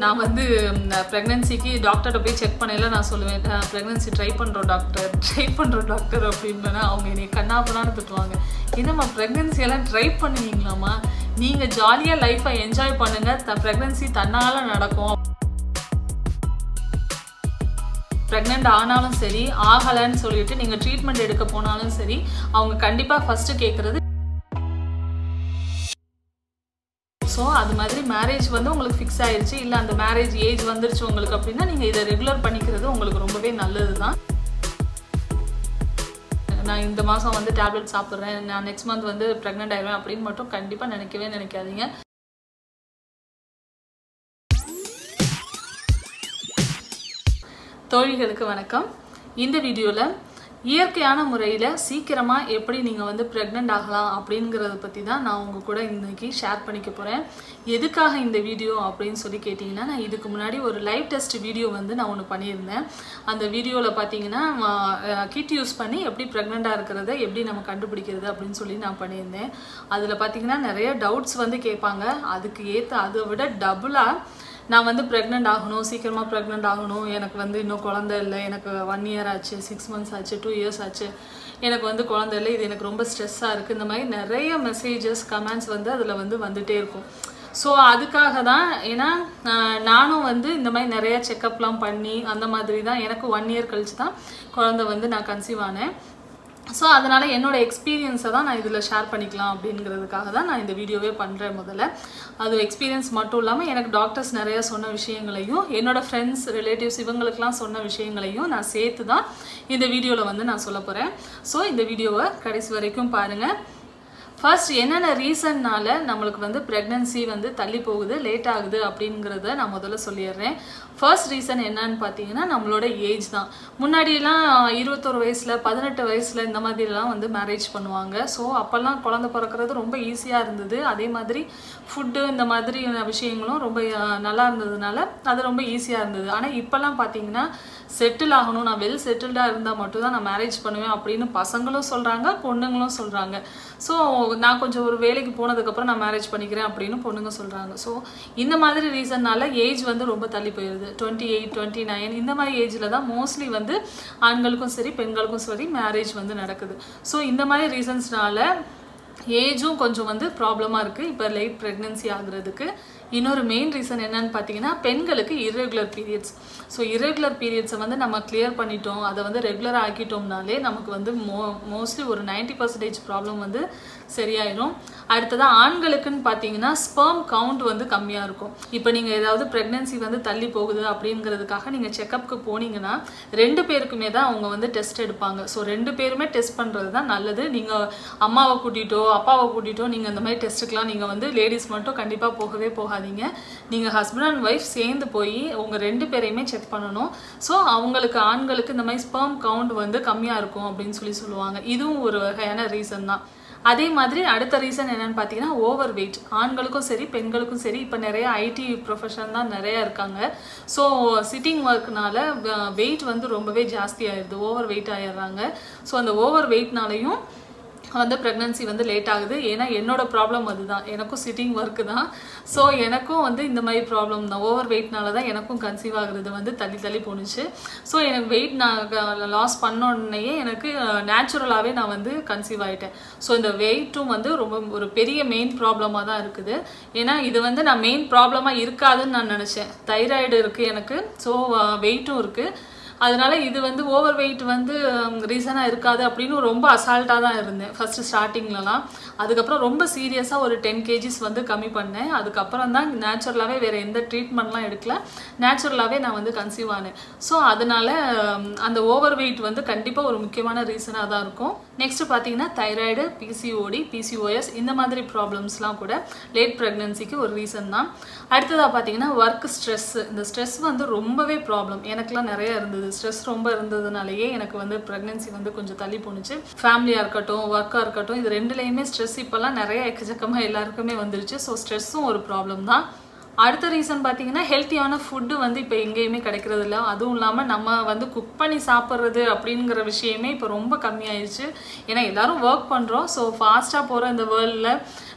நான் வந்து ப்ரெக்னென்சிக்கு டாக்டர்கிட்ட போய் செக் பண்ணையில நான் சொல்லுவேன் ப்ரெக்னென்சி ட்ரை பண்ணுறோம் டாக்டர் ட்ரை பண்ணுறோம் டாக்டர் அப்படின்னா அவங்க என்னை கண்ணாப்பண்ணான்னு திட்டுவாங்க என்னம்மா ப்ரெக்னென்சி எல்லாம் ட்ரை பண்ணுவீங்களாம்மா நீங்கள் ஜாலியாக லைஃப்பை என்ஜாய் பண்ணுங்கள் த ப்ரெக்னென்சி தன்னால் நடக்கும் ப்ரெக்னென்ட் ஆனாலும் சரி ஆகலைன்னு சொல்லிட்டு நீங்கள் ட்ரீட்மெண்ட் எடுக்க போனாலும் சரி அவங்க கண்டிப்பாக ஃபஸ்ட்டு கேட்குறது ஸோ அது மாதிரி மேரேஜ் வந்து உங்களுக்கு ஃபிக்ஸ் ஆயிடுச்சு இல்லை அந்த மேரேஜ் ஏஜ் வந்துருச்சு உங்களுக்கு அப்படின்னா நீங்கள் இதை ரெகுலர் பண்ணிக்கிறது உங்களுக்கு ரொம்பவே நல்லது தான் நான் இந்த மாதம் வந்து டேப்லெட் சாப்பிட்றேன் நான் நெக்ஸ்ட் மந்த் வந்து ப்ரெக்னென்ட் ஆயிடுவேன் அப்படின்னு மட்டும் கண்டிப்பாக நினைக்கவே நினைக்காதீங்க தோழிகளுக்கு வணக்கம் இந்த வீடியோவில் இயற்கையான முறையில் சீக்கிரமாக எப்படி நீங்கள் வந்து ப்ரெக்னென்ட் ஆகலாம் அப்படிங்கிறத பற்றி தான் நான் உங்கள் கூட இன்னைக்கு ஷேர் பண்ணிக்க போகிறேன் எதுக்காக இந்த வீடியோ அப்படின்னு சொல்லி கேட்டிங்கன்னா நான் இதுக்கு முன்னாடி ஒரு லைவ் டெஸ்ட் வீடியோ வந்து நான் ஒன்று பண்ணியிருந்தேன் அந்த வீடியோவில் பார்த்தீங்கன்னா கிட் யூஸ் பண்ணி எப்படி ப்ரெக்னெண்ட்டாக இருக்கிறத எப்படி நம்ம கண்டுபிடிக்கிறது அப்படின்னு சொல்லி நான் பண்ணியிருந்தேன் அதில் பார்த்தீங்கன்னா நிறைய டவுட்ஸ் வந்து கேட்பாங்க அதுக்கு ஏற்ற அதை விட டபுளாக நான் வந்து ப்ரெக்னென்ட் ஆகணும் சீக்கிரமாக ப்ரெக்னென்ட் ஆகணும் எனக்கு வந்து இன்னும் குழந்தை இல்லை எனக்கு ஒன் இயர் ஆச்சு சிக்ஸ் மந்த்ஸ் ஆச்சு டூ இயர்ஸ் ஆச்சு எனக்கு வந்து குழந்தை இல்லை இது எனக்கு ரொம்ப ஸ்ட்ரெஸ்ஸாக இருக்குது இந்த மாதிரி நிறைய மெசேஜஸ் கமெண்ட்ஸ் வந்து அதில் வந்து வந்துகிட்டே இருக்கும் ஸோ அதுக்காக தான் ஏன்னா நானும் வந்து இந்த மாதிரி நிறைய செக்கப்லாம் பண்ணி அந்த மாதிரி தான் எனக்கு ஒன் இயர் கழிச்சு தான் குழந்தை வந்து நான் கன்சீவ் ஆனேன் ஸோ அதனால் என்னோட எக்ஸ்பீரியன்ஸை தான் நான் இதில் ஷேர் பண்ணிக்கலாம் அப்படிங்கிறதுக்காக தான் நான் இந்த வீடியோவே பண்ணுறேன் முதல்ல அது எக்ஸ்பீரியன்ஸ் மட்டும் இல்லாமல் எனக்கு டாக்டர்ஸ் நிறைய சொன்ன விஷயங்களையும் என்னோடய ஃப்ரெண்ட்ஸ் ரிலேட்டிவ்ஸ் இவங்களுக்கெல்லாம் சொன்ன விஷயங்களையும் நான் சேர்த்து தான் இந்த வீடியோவில் வந்து நான் சொல்ல போகிறேன் ஸோ இந்த வீடியோவை கடைசி வரைக்கும் பாருங்கள் ஃபர்ஸ்ட் என்னென்ன ரீசன்னால நம்மளுக்கு வந்து ப்ரெக்னன்சி வந்து தள்ளி போகுது லேட் ஆகுது அப்படிங்கிறத நான் முதல்ல சொல்லிடுறேன் ஃபர்ஸ்ட் ரீசன் என்னன்னு பார்த்தீங்கன்னா நம்மளோட ஏஜ் தான் முன்னாடியெல்லாம் இருபத்தொரு வயசில் பதினெட்டு வயசில் இந்த மாதிரிலாம் வந்து மேரேஜ் பண்ணுவாங்க ஸோ அப்போல்லாம் குழந்த பிறக்கிறது ரொம்ப ஈஸியாக இருந்தது அதே மாதிரி ஃபுட்டு இந்த மாதிரி விஷயங்களும் ரொம்ப நல்லா இருந்ததுனால அது ரொம்ப ஈஸியாக இருந்தது ஆனால் இப்போல்லாம் பார்த்தீங்கன்னா செட்டில் ஆகணும் நான் வெல் செட்டில்டாக இருந்தால் மட்டும்தான் நான் மேரேஜ் பண்ணுவேன் அப்படின்னு பசங்களும் சொல்கிறாங்க பொண்ணுங்களும் சொல்கிறாங்க ஸோ நான் கொஞ்சம் ஒரு வேலைக்கு போனதுக்கப்புறம் நான் மேரேஜ் பண்ணிக்கிறேன் அப்படின்னு பொண்ணுங்க சொல்கிறாங்க ஸோ இந்த மாதிரி ரீசன்னால ஏஜ் வந்து ரொம்ப தள்ளி போயிடுது டுவெண்ட்டி எயிட் டுவெண்ட்டி நைன் இந்த மாதிரி ஏஜில் தான் மோஸ்ட்லி வந்து ஆண்களுக்கும் சரி பெண்களுக்கும் சரி மேரேஜ் வந்து நடக்குது ஸோ இந்த மாதிரி ரீசன்ஸ்னால ஏஜும் கொஞ்சம் வந்து ப்ராப்ளமாக இருக்குது இப்போ லேட் ப்ரெக்னென்சி ஆகுறதுக்கு இன்னொரு மெயின் ரீசன் என்னன்னு பார்த்தீங்கன்னா பெண்களுக்கு இரெகுலர் பீரியட்ஸ் ஸோ இரெகுலர் பீரியட்ஸை வந்து நம்ம கிளியர் பண்ணிட்டோம் அதை வந்து ரெகுலராக ஆக்கிட்டோம்னாலே நமக்கு வந்து மோ மோஸ்ட்லி ஒரு நைன்டி பர்சன்டேஜ் ப்ராப்ளம் வந்து சரியாயிடும் அடுத்ததாக ஆண்களுக்குன்னு பார்த்தீங்கன்னா ஸ்பெர்ம் கவுண்ட் வந்து கம்மியாக இருக்கும் இப்போ நீங்கள் ஏதாவது ப்ரெக்னென்சி வந்து தள்ளி போகுது அப்படிங்கிறதுக்காக நீங்கள் செக்கப்புக்கு போனீங்கன்னா ரெண்டு பேருக்குமே தான் அவங்க வந்து டெஸ்ட் எடுப்பாங்க ஸோ ரெண்டு பேருமே டெஸ்ட் பண்ணுறது தான் நல்லது நீங்கள் அம்மாவை கூட்டிகிட்டோ அப்பாவை கூட்டிகிட்டோ நீங்கள் அந்த மாதிரி டெஸ்ட்டுக்கெலாம் நீங்கள் வந்து லேடிஸ் மட்டும் கண்டிப்பாக போகவே போகாதீங்க நீங்கள் ஹஸ்பண்ட் அண்ட் ஒய்ஃப் சேர்ந்து போய் உங்கள் ரெண்டு பேரையுமே செக் பண்ணணும் ஸோ அவங்களுக்கு ஆண்களுக்கு இந்த மாதிரி ஸ்பெர்ம் கவுண்ட் வந்து கம்மியாக இருக்கும் அப்படின்னு சொல்லி சொல்லுவாங்க இதுவும் ஒரு வகையான ரீசன் தான் அதே மாதிரி அடுத்த ரீசன் என்னன்னு பார்த்தீங்கன்னா ஓவர் வெயிட் ஆண்களுக்கும் சரி பெண்களுக்கும் சரி இப்போ நிறைய ஐடி ப்ரொஃபஷன் தான் நிறைய இருக்காங்க ஸோ சிட்டிங் ஒர்க்னால வெயிட் வந்து ரொம்பவே ஜாஸ்தி ஆயிடுது ஓவர் வெயிட் ஆயிடுறாங்க ஸோ அந்த ஓவர் வெயிட்னாலையும் வந்து ப்ரெக்னன்சி வந்து லேட் ஆகுது ஏன்னா என்னோட ப்ராப்ளம் அதுதான் எனக்கும் சிட்டிங் ஒர்க்கு தான் ஸோ எனக்கும் வந்து இந்த மாதிரி ப்ராப்ளம் தான் ஓவர் வெயிட்னால தான் எனக்கும் கன்சீவ் ஆகுறது வந்து தள்ளி தள்ளி போணுச்சு ஸோ எனக்கு வெயிட் நான் லாஸ் பண்ணோடனேயே எனக்கு நேச்சுரலாகவே நான் வந்து கன்சீவ் ஆகிட்டேன் ஸோ இந்த வெயிட்டும் வந்து ரொம்ப ஒரு பெரிய மெயின் ப்ராப்ளமாக தான் இருக்குது ஏன்னா இது வந்து நான் மெயின் ப்ராப்ளமாக இருக்காதுன்னு நான் நினச்சேன் தைராய்டு இருக்குது எனக்கு ஸோ வெயிட்டும் இருக்குது அதனால இது வந்து ஓவர் வெயிட் வந்து ரீசனாக இருக்காது அப்படின்னு ரொம்ப அசால்ட்டாக தான் இருந்தேன் ஃபஸ்ட்டு ஸ்டார்டிங்லலாம் அதுக்கப்புறம் ரொம்ப சீரியஸாக ஒரு டென் கேஜிஸ் வந்து கம்மி பண்ணேன் அதுக்கப்புறம் தான் நேச்சுரலாகவே வேறு எந்த ட்ரீட்மெண்ட்லாம் எடுக்கல நேச்சுரலாகவே நான் வந்து கன்சீவ் ஆனேன் ஸோ அதனால அந்த ஓவர் வெயிட் வந்து கண்டிப்பாக ஒரு முக்கியமான ரீசனாக தான் இருக்கும் நெக்ஸ்ட் பார்த்தீங்கன்னா தைராய்டு பிசிஓடி பிசிஓஎஸ் இந்த மாதிரி ப்ராப்ளம்ஸ்லாம் கூட லேட் ப்ரெக்னன்சிக்கு ஒரு ரீசன் தான் அடுத்ததாக பார்த்தீங்கன்னா ஒர்க் ஸ்ட்ரெஸ் இந்த ஸ்ட்ரெஸ் வந்து ரொம்பவே ப்ராப்ளம் எனக்குலாம் நிறைய இருந்தது ஸ்ட்ரெஸ் ரொம்ப இருந்ததுனாலயே எனக்கு வந்து ப்ரெக்னன்சி வந்து கொஞ்சம் தள்ளி போணுச்சு ஃபேமிலியாக இருக்கட்டும் ஒர்க்காக இருக்கட்டும் இது ரெண்டுலேயுமே ஸ்ட்ரெஸ் இப்போல்லாம் நிறைய எக்கச்சக்கமாக எல்லாருக்குமே வந்துருச்சு ஸோ ஸ்ட்ரெஸ்ஸும் ஒரு ப்ராப்ளம் தான் அடுத்த ரீசன் பார்த்தீங்கன்னா ஹெல்த்தியான ஃபுட்டு வந்து இப்போ எங்கேயுமே கிடைக்கிறது இல்லை அதுவும் இல்லாமல் நம்ம வந்து குக் பண்ணி சாப்பிட்றது அப்படிங்கிற விஷயமே இப்போ ரொம்ப கம்மியாயிடுச்சு ஏன்னா எல்லாரும் ஒர்க் பண்ணுறோம் ஸோ ஃபாஸ்ட்டாக போகிற இந்த வேர்ல்டில்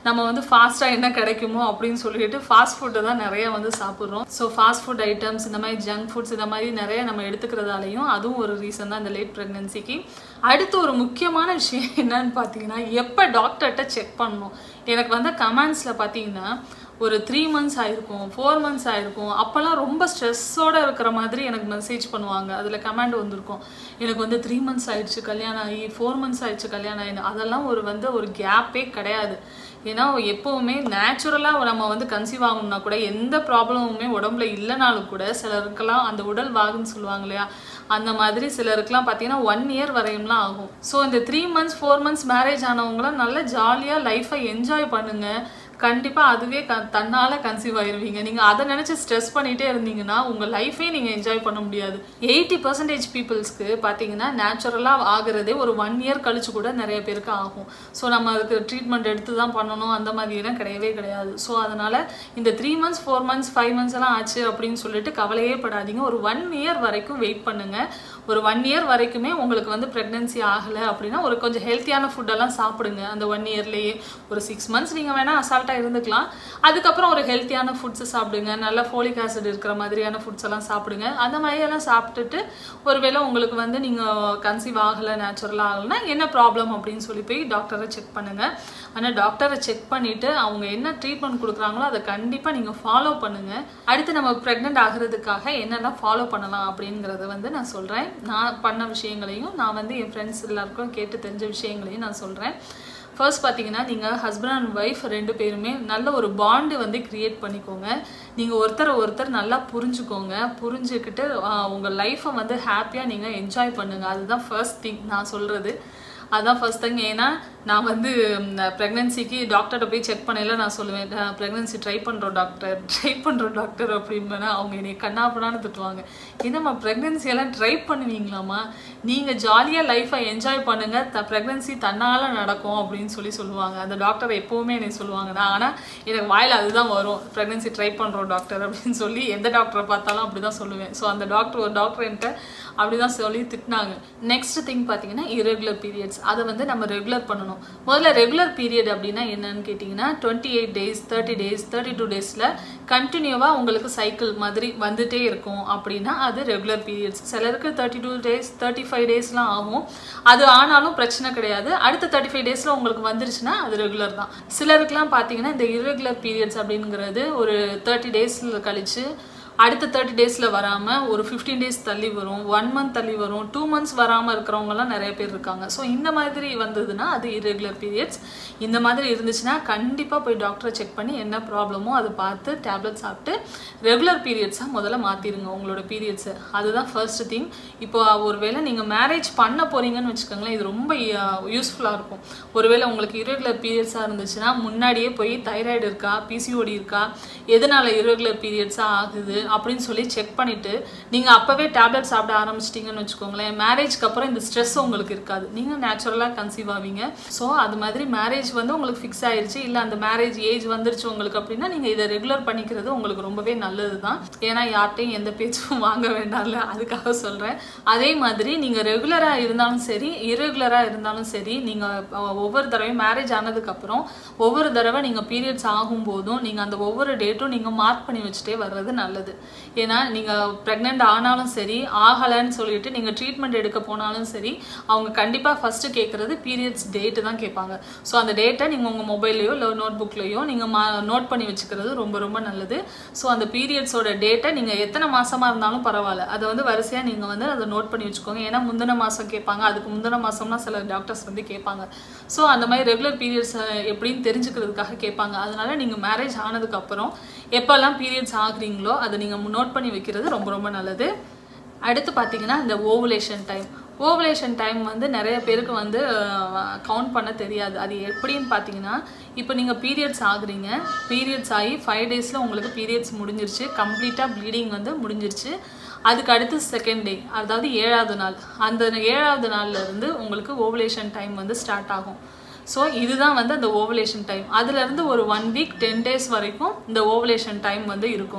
நம்ம வந்து ஃபாஸ்ட்டாக என்ன கிடைக்குமோ அப்படின்னு சொல்லிட்டு ஃபாஸ்ட் ஃபுட்டை தான் நிறைய வந்து சாப்பிட்றோம் ஸோ ஃபாஸ்ட் ஃபுட் ஐட்டம்ஸ் இந்த மாதிரி ஜங்க் ஃபுட்ஸ் இந்த மாதிரி நிறைய நம்ம எடுத்துக்கிறதாலையும் அதுவும் ஒரு ரீசன் தான் இந்த லேட் ப்ரெக்னென்சிக்கு அடுத்து ஒரு முக்கியமான விஷயம் என்னன்னு பார்த்தீங்கன்னா எப்போ டாக்டர்கிட்ட செக் பண்ணணும் எனக்கு வந்து கமெண்ட்ஸில் பார்த்தீங்கன்னா ஒரு த்ரீ மந்த்ஸ் ஆயிருக்கும் ஃபோர் மந்த்ஸ் ஆயிருக்கும் அப்போல்லாம் ரொம்ப ஸ்ட்ரெஸ்ஸோடு இருக்கிற மாதிரி எனக்கு மெசேஜ் பண்ணுவாங்க அதில் கமெண்ட் வந்திருக்கும் எனக்கு வந்து த்ரீ மந்த்ஸ் ஆயிடுச்சு கல்யாணம் ஆகி ஃபோர் மந்த்ஸ் ஆயிடுச்சு கல்யாணம் ஆகி அதெல்லாம் ஒரு வந்து ஒரு கேப்பே கிடையாது ஏன்னா எப்போவுமே நேச்சுரலாக நம்ம வந்து கன்சீவ் ஆகணும்னா கூட எந்த ப்ராப்ளமுமே உடம்புல இல்லைனாலும் கூட சிலருக்கெல்லாம் அந்த உடல் வாகுன்னு சொல்லுவாங்க இல்லையா அந்த மாதிரி சிலருக்குலாம் பார்த்தீங்கன்னா ஒன் இயர் வரையும்லாம் ஆகும் ஸோ இந்த three months four months marriage ஆனவங்களாம் நல்லா ஜாலியாக லைஃப்பை என்ஜாய் பண்ணுங்கள் கண்டிப்பாக அதுவே க தன்னால் கன்சீவ் ஆயிருவீங்க நீங்கள் அதை நினச்சி ஸ்ட்ரெஸ் பண்ணிகிட்டே இருந்தீங்கன்னா உங்கள் லைஃபே நீங்கள் என்ஜாய் பண்ண முடியாது எயிட்டி பர்சன்டேஜ் பீப்புள்ஸ்க்கு பார்த்தீங்கன்னா நேச்சுரலாக ஆகிறதே ஒரு ஒன் இயர் கழிச்சு கூட நிறைய பேருக்கு ஆகும் ஸோ நம்ம அதுக்கு ட்ரீட்மெண்ட் எடுத்து தான் பண்ணணும் அந்த மாதிரிலாம் கிடையவே கிடையாது ஸோ அதனால் இந்த three months four months five months எல்லாம் ஆச்சு அப்படின்னு சொல்லிட்டு கவலையே படாதீங்க ஒரு ஒன் இயர் வரைக்கும் வெயிட் பண்ணுங்கள் ஒரு ஒன் இயர் வரைக்குமே உங்களுக்கு வந்து ப்ரெக்னென்சி ஆகலை அப்படின்னா ஒரு கொஞ்சம் ஹெல்த்தியான ஃபுட்டெல்லாம் சாப்பிடுங்க அந்த ஒன் இயர்லேயே ஒரு சிக்ஸ் மந்த்ஸ் நீங்கள் வேணால் அசால்ட்டாக இருந்துக்கலாம் அதுக்கப்புறம் ஒரு ஹெல்த்தியான ஃபுட்ஸ் சாப்பிடுங்க நல்ல ஃபோலிக் ஆசிட் இருக்கிற மாதிரியான ஃபுட்ஸ் எல்லாம் சாப்பிடுங்க அந்த மாதிரியெல்லாம் சாப்பிட்டுட்டு ஒருவேளை உங்களுக்கு வந்து நீங்கள் கன்சீவ் ஆகலை நேச்சுரலாக ஆகலைன்னா என்ன ப்ராப்ளம் அப்படின்னு சொல்லி போய் டாக்டரை செக் பண்ணுங்கள் ஆனால் டாக்டரை செக் பண்ணிவிட்டு அவங்க என்ன ட்ரீட்மெண்ட் கொடுக்குறாங்களோ அதை கண்டிப்பாக நீங்கள் ஃபாலோ பண்ணுங்கள் அடுத்து நம்ம ப்ரெக்னென்ட் ஆகிறதுக்காக என்னெல்லாம் ஃபாலோ பண்ணலாம் அப்படிங்கிறத வந்து நான் சொல்கிறேன் நான் பண்ண விஷயங்களையும் நான் வந்து என் ஃப்ரெண்ட்ஸ் எல்லாருக்கும் கேட்டு தெரிஞ்ச விஷயங்களையும் நான் சொல்கிறேன் ஃபர்ஸ்ட் பார்த்தீங்கன்னா நீங்கள் ஹஸ்பண்ட் அண்ட் ஒய்ஃப் ரெண்டு பேருமே நல்ல ஒரு பாண்டு வந்து க்ரியேட் பண்ணிக்கோங்க நீங்கள் ஒருத்தரை ஒருத்தர் நல்லா புரிஞ்சுக்கோங்க புரிஞ்சுக்கிட்டு உங்கள் லைஃப்பை வந்து ஹாப்பியாக நீங்கள் என்ஜாய் பண்ணுங்கள் அதுதான் ஃபர்ஸ்ட் திங் நான் சொல்கிறது அதான் ஃபர்ஸ்ட் திங் ஏன்னா நான் வந்து ப்ரெக்னென்சிக்கு டாக்டர்கிட்ட போய் செக் பண்ணல நான் சொல்லுவேன் ப்ரெக்னென்சி ட்ரை பண்ணுறோம் டாக்டர் ட்ரை பண்ணுறோம் டாக்டர் அப்படின்னா அவங்க என்னை கண்ணாப்படான்னு திட்டுவாங்க என்னம்மா ப்ரெக்னென்சி எல்லாம் ட்ரை பண்ணுவீங்களாம்மா நீங்கள் ஜாலியாக லைஃப்பை என்ஜாய் பண்ணுங்கள் த ப்ரெக்னென்சி தன்னால் நடக்கும் அப்படின்னு சொல்லி சொல்லுவாங்க அந்த டாக்டர் எப்போவுமே என்னை சொல்லுவாங்க நான் ஆனால் எனக்கு வாயில் அதுதான் வரும் ப்ரெக்னென்சி ட்ரை பண்ணுறோம் டாக்டர் அப்படின்னு சொல்லி எந்த டாக்டரை பார்த்தாலும் அப்படி தான் சொல்லுவேன் ஸோ அந்த டாக்டர் ஒரு டாக்டர் என்கிட்ட அப்படி தான் சொல்லி திட்டினாங்க நெக்ஸ்ட் திங் பார்த்தீங்கன்னா இரகுலர் பீரியட்ஸ் அதை வந்து நம்ம ரெகுலர் பண்ணணும் முதல்ல ரெகுலர் பீரியட் அப்படின்னா என்னன்னு கேட்டிங்கன்னா twenty eight days thirty days thirty two டேஸில் கண்டினியூவாக உங்களுக்கு சைக்கிள் மாதிரி வந்துட்டே இருக்கும் அப்படின்னா அது ரெகுலர் பீரியட்ஸ் சிலருக்கு thirty two days thirty five டேஸ்லாம் ஆகும் அது ஆனாலும் பிரச்சனை கிடையாது அடுத்த தேர்ட்டி ஃபைவ் டேஸில் உங்களுக்கு வந்துருச்சுன்னா அது ரெகுலர் தான் சிலருக்குலாம் பார்த்தீங்கன்னா இந்த இரகுலர் பீரியட்ஸ் அப்படிங்கிறது ஒரு தேர்ட்டி டேஸில் கழிச்சு அடுத்த தேர்ட்டி டேஸில் வராமல் ஒரு ஃபிஃப்டீன் டேஸ் தள்ளி வரும் ஒன் மந்த் தள்ளி வரும் டூ மந்த்ஸ் வராமல் இருக்கிறவங்கலாம் நிறைய பேர் இருக்காங்க ஸோ இந்த மாதிரி வந்ததுன்னா அது இரெகுலர் பீரியட்ஸ் இந்த மாதிரி இருந்துச்சுன்னா கண்டிப்பாக போய் டாக்டரை செக் பண்ணி என்ன ப்ராப்ளமோ அதை பார்த்து டேப்லெட் சாப்பிட்டு ரெகுலர் பீரியட்ஸாக முதல்ல மாற்றிடுங்க உங்களோட பீரியட்ஸை அதுதான் ஃபர்ஸ்ட் திங் இப்போ ஒருவேளை நீங்கள் மேரேஜ் பண்ண போகிறீங்கன்னு வச்சுக்கோங்களேன் இது ரொம்ப யூஸ்ஃபுல்லாக இருக்கும் ஒருவேளை உங்களுக்கு இரெகுலர் பீரியட்ஸாக இருந்துச்சுன்னா முன்னாடியே போய் தைராய்டு இருக்கா பிசிஓடி இருக்கா எதனால் இரெகுலர் பீரியட்ஸாக ஆகுது அப்படின்னு சொல்லி செக் பண்ணிவிட்டு நீங்கள் அப்போவே டேப்லெட் சாப்பிட ஆரம்பிச்சிட்டிங்கன்னு வச்சுக்கோங்களேன் மேரேஜ்க்கு அப்புறம் இந்த ஸ்ட்ரெஸ் உங்களுக்கு இருக்காது நீங்கள் நேச்சுரலாக கன்சீவ் ஆவீங்க ஸோ அது மாதிரி மேரேஜ் வந்து உங்களுக்கு ஃபிக்ஸ் ஆயிருச்சு இல்லை அந்த மேரேஜ் ஏஜ் வந்துருச்சு உங்களுக்கு அப்படின்னா நீங்கள் இதை ரெகுலர் பண்ணிக்கிறது உங்களுக்கு ரொம்பவே நல்லது தான் ஏன்னா யார்கிட்டையும் எந்த பேச்சும் வாங்க வேண்டாம்ல அதுக்காக சொல்கிறேன் அதே மாதிரி நீங்கள் ரெகுலராக இருந்தாலும் சரி இரெகுலராக இருந்தாலும் சரி நீங்கள் ஒவ்வொரு தடவையும் மேரேஜ் ஆனதுக்கப்புறம் ஒவ்வொரு தடவை நீங்கள் பீரியட்ஸ் ஆகும்போதும் நீங்கள் அந்த ஒவ்வொரு டேட்டும் நீங்கள் மார்க் பண்ணி வச்சுட்டே வர்றது நல்லது ஏன்னா நீங்கள் ப்ரெக்னென்ட் ஆனாலும் சரி ஆகலைன்னு சொல்லிட்டு நீங்கள் ட்ரீட்மெண்ட் எடுக்க போனாலும் சரி அவங்க கண்டிப்பாக ஃபஸ்ட்டு கேட்குறது பீரியட்ஸ் டேட்டு தான் கேட்பாங்க ஸோ அந்த டேட்டை நீங்கள் உங்கள் மொபைல்லையோ இல்லை நோட் புக்லேயோ நீங்கள் மா நோட் பண்ணி வச்சுக்கிறது ரொம்ப ரொம்ப நல்லது ஸோ அந்த பீரியட்ஸோட டேட்டை நீங்கள் எத்தனை மாதமாக இருந்தாலும் பரவாயில்ல அதை வந்து வரிசையாக நீங்கள் வந்து அதை நோட் பண்ணி வச்சுக்கோங்க ஏன்னா முந்தின மாதம் கேட்பாங்க அதுக்கு முந்தின மாதம்னா சில டாக்டர்ஸ் வந்து கேட்பாங்க ஸோ அந்த மாதிரி ரெகுலர் பீரியட்ஸ் எப்படின்னு தெரிஞ்சுக்கிறதுக்காக கேட்பாங்க அதனால நீங்கள் மேரேஜ் ஆனதுக்கப்புறம் எப்போல்லாம் பீரியட்ஸ் ஆகுறீங்களோ அதை நீங்கள் நோட் பண்ணி வைக்கிறது ரொம்ப ரொம்ப நல்லது அடுத்து பார்த்தீங்கன்னா இந்த ஓவுலேஷன் டைம் ஓவலேஷன் டைம் வந்து நிறைய பேருக்கு வந்து கவுண்ட் பண்ண தெரியாது அது எப்படின்னு பார்த்தீங்கன்னா இப்போ நீங்கள் பீரியட்ஸ் ஆகுறீங்க பீரியட்ஸ் ஆகி ஃபைவ் டேஸில் உங்களுக்கு பீரியட்ஸ் முடிஞ்சிருச்சு கம்ப்ளீட்டாக ப்ளீடிங் வந்து முடிஞ்சிருச்சு அதுக்கு அடுத்து செகண்ட் டே அதாவது ஏழாவது நாள் அந்த ஏழாவது நாள்ல இருந்து உங்களுக்கு ஓவலேஷன் டைம் வந்து ஸ்டார்ட் ஆகும் ஸோ இதுதான் வந்து அந்த ஓவலேஷன் டைம் அதுலேருந்து ஒரு ஒன் வீக் டென் டேஸ் வரைக்கும் இந்த ஓவலேஷன் டைம் வந்து இருக்கும்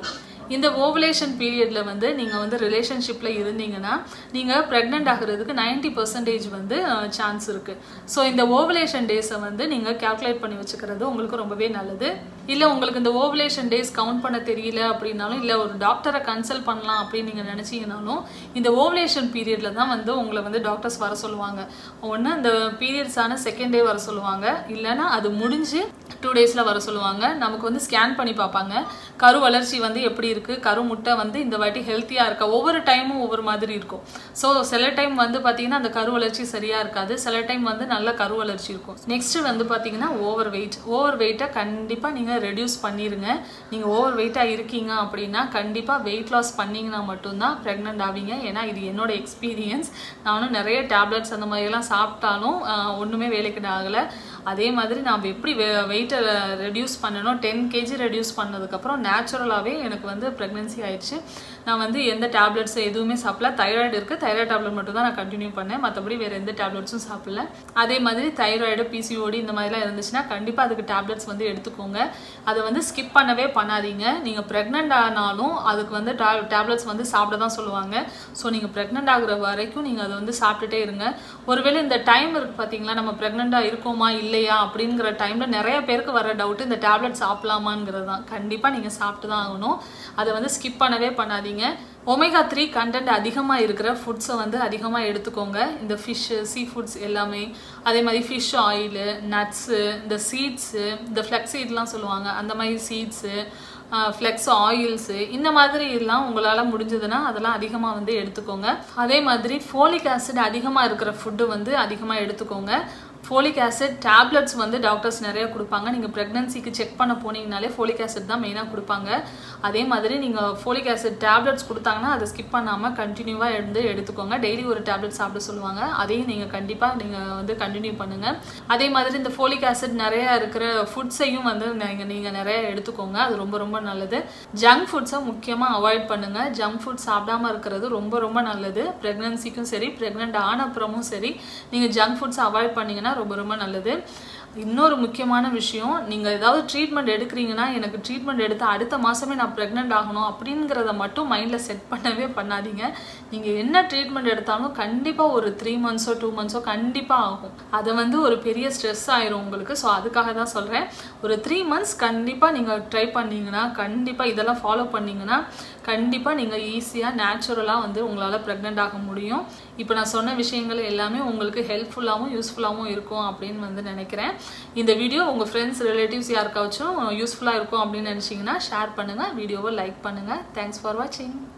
இந்த ஓவலேஷன் பீரியட்ல வந்து நீங்கள் வந்து ரிலேஷன்ஷிப்பில் இருந்தீங்கன்னா நீங்கள் ப்ரெக்னென்ட் ஆகிறதுக்கு நைன்டி பர்சன்டேஜ் வந்து சான்ஸ் இருக்குது ஸோ இந்த ஓவலேஷன் டேஸை வந்து நீங்கள் கால்குலேட் பண்ணி வச்சுக்கிறது உங்களுக்கு ரொம்பவே நல்லது இல்லை உங்களுக்கு இந்த ஓவலேஷன் டேஸ் கவுண்ட் பண்ண தெரியல அப்படின்னாலும் இல்லை ஒரு டாக்டரை கன்சல்ட் பண்ணலாம் அப்படின்னு நீங்கள் நினச்சிங்கனாலும் இந்த ஓவலேஷன் பீரியடில் தான் வந்து உங்களை வந்து டாக்டர்ஸ் வர சொல்லுவாங்க ஒன்று இந்த பீரியட்ஸான செகண்ட் டே வர சொல்லுவாங்க இல்லைன்னா அது முடிஞ்சு டூ டேஸில் வர சொல்லுவாங்க நமக்கு வந்து ஸ்கேன் பண்ணி பார்ப்பாங்க கரு வளர்ச்சி வந்து எப்படி இருக்குது கரு முட்டை வந்து இந்த வாட்டி ஹெல்த்தியாக இருக்கா ஒவ்வொரு டைமும் ஒவ்வொரு மாதிரி இருக்கும் ஸோ சில டைம் வந்து பார்த்தீங்கன்னா அந்த கரு வளர்ச்சி சரியாக இருக்காது சில டைம் வந்து நல்ல கரு வளர்ச்சி இருக்கும் நெக்ஸ்ட் வந்து பார்த்தீங்கன்னா ஓவர் வெயிட் ஓவர் வெயிட்டை கண்டிப்பாக நீங்கள் ரெடியூஸ் பண்ணிடுங்க நீங்கள் ஓவர் வெயிட்டாக இருக்கீங்க அப்படின்னா கண்டிப்பாக வெயிட் லாஸ் பண்ணிங்கன்னா மட்டும்தான் ப்ரெக்னென்ட் ஆவீங்க ஏன்னா இது என்னோட எக்ஸ்பீரியன்ஸ் நானும் நிறைய டேப்லெட்ஸ் அந்த மாதிரியெல்லாம் சாப்பிட்டாலும் ஒன்றுமே வேலைக்கு ஆகலை அதே மாதிரி நான் எப்படி வெயிட்டை ரெடியூஸ் பண்ணணும் டென் கேஜி ரெடியூஸ் பண்ணதுக்கப்புறம் நேச்சுரலாகவே எனக்கு வந்து ப்ரெக்னென்சி ஆயிடுச்சு நான் வந்து எந்த டேப்லெட்ஸ் எதுவுமே சாப்பிடல தைராய்டு இருக்குது தைராய்டு டேப்லெட் மட்டும் தான் நான் கண்டினியூ பண்ணேன் மற்றபடி வேறு எந்த டேப்லெட்ஸும் சாப்பிடல அதே மாதிரி தைராய்டு பிசிஓடி இந்த மாதிரிலாம் இருந்துச்சுன்னா கண்டிப்பாக அதுக்கு டேப்லெட்ஸ் வந்து எடுத்துக்கோங்க அதை வந்து ஸ்கிப் பண்ணவே பண்ணாதீங்க நீங்கள் ப்ரெக்னென்ட் ஆனாலும் அதுக்கு வந்து டேப்லெட்ஸ் வந்து சாப்பிட தான் சொல்லுவாங்க ஸோ நீங்கள் ப்ரெக்னென்ட் ஆகுற வரைக்கும் நீங்கள் அதை வந்து சாப்பிட்டுட்டே இருங்க ஒருவேளை இந்த டைம் இருக்குது பார்த்தீங்களா நம்ம ப்ரெக்னெண்ட்டாக இருக்கோமா இல்லையா அப்படிங்கிற டைமில் நிறைய பேருக்கு வர டவுட்டு இந்த டேப்லெட் சாப்பிடலாமாங்கிறது தான் கண்டிப்பாக நீங்கள் சாப்பிட்டு தான் ஆகணும் அதை வந்து ஸ்கிப் பண்ணவே பண்ணாதீங்க ஒமேகா த்ரீ கண்டென்ட் அதிகமாக இருக்கிற ஃபுட்ஸை வந்து அதிகமாக எடுத்துக்கோங்க இந்த ஃபிஷ்ஷு சீ ஃபுட்ஸ் எல்லாமே அதே மாதிரி ஃபிஷ் ஆயிலு நட்ஸு இந்த சீட்ஸு இந்த ஃப்ளெக்ஸீட்லாம் சொல்லுவாங்க அந்த மாதிரி சீட்ஸு ஃப்ளெக்ஸ் ஆயில்ஸு இந்த மாதிரி எல்லாம் உங்களால் முடிஞ்சதுன்னா அதெல்லாம் அதிகமாக வந்து எடுத்துக்கோங்க அதே மாதிரி ஃபோலிக் ஆசிட் அதிகமாக இருக்கிற ஃபுட்டு வந்து அதிகமாக எடுத்துக்கோங்க ஃபோலிக் ஆசிட் டேப்லெட்ஸ் வந்து டாக்டர்ஸ் நிறைய கொடுப்பாங்க நீங்கள் ப்ரெக்னன்சிக்கு செக் பண்ண போனீங்கனாலே ஃபோலிக் ஆசிட் தான் மெயினாக கொடுப்பாங்க அதே மாதிரி நீங்கள் ஃபோலிக் ஆசிட் டேப்லெட்ஸ் கொடுத்தாங்கன்னா அதை ஸ்கிப் பண்ணாமல் கண்டினியூவாக இருந்து எடுத்துக்கோங்க டெய்லி ஒரு டேப்லெட் சாப்பிட சொல்லுவாங்க அதையும் நீங்கள் கண்டிப்பாக நீங்கள் வந்து கண்டினியூ பண்ணுங்கள் அதே மாதிரி இந்த ஃபோலிக் ஆசிட் நிறையா இருக்கிற ஃபுட்ஸையும் வந்து நீங்கள் நீங்கள் நிறைய எடுத்துக்கோங்க அது ரொம்ப ரொம்ப நல்லது ஜங்க் ஃபுட்ஸை முக்கியமாக அவாய்ட் பண்ணுங்கள் ஜங்க் ஃபுட் சாப்பிடாம இருக்கிறது ரொம்ப ரொம்ப நல்லது ப்ரெக்னன்சிக்கும் சரி ப்ரெக்னென்ட் ஆன அப்புறமும் சரி நீங்கள் ஜங்க் ஃபுட்ஸ் அவாய்ட் பண்ணிங்கன்னா ரொம்ப ரொம்ப நல்லது இன்னொரு முக்கியமான விஷயம் நீங்கள் ஏதாவது ட்ரீட்மெண்ட் எடுக்கிறீங்கன்னா எனக்கு ட்ரீட்மெண்ட் எடுத்து அடுத்த மாதமே நான் ப்ரெக்னென்ட் ஆகணும் அப்படிங்கிறத மட்டும் மைண்டில் செட் பண்ணவே பண்ணாதீங்க நீங்கள் என்ன ட்ரீட்மெண்ட் எடுத்தாலும் கண்டிப்பாக ஒரு த்ரீ மந்த்ஸோ டூ மந்த்ஸோ கண்டிப்பாக ஆகும் அதை வந்து ஒரு பெரிய ஸ்ட்ரெஸ் ஆயிரும் உங்களுக்கு ஸோ அதுக்காக தான் சொல்கிறேன் ஒரு த்ரீ மந்த்ஸ் கண்டிப்பாக நீங்கள் ட்ரை பண்ணீங்கன்னா கண்டிப்பாக இதெல்லாம் ஃபாலோ பண்ணீங்கன்னா கண்டிப்பாக நீங்கள் ஈஸியாக நேச்சுரலாக வந்து உங்களால் ப்ரெக்னென்ட் ஆக முடியும் இப்போ நான் சொன்ன விஷயங்கள் எல்லாமே உங்களுக்கு ஹெல்ப்ஃபுல்லாகவும் யூஸ்ஃபுல்லாகவும் இருக்கும் அப்படின்னு வந்து நினைக்கிறேன் இந்த வீடியோ உங்கள் ஃப்ரெண்ட்ஸ் ரிலேட்டிவ்ஸ் யாருக்காச்சும் யூஸ்ஃபுல்லாக இருக்கும் அப்படின்னு நினச்சிங்கன்னா ஷேர் பண்ணுங்கள் வீடியோவை லைக் பண்ணுங்கள் தேங்க்ஸ் ஃபார் வாட்சிங்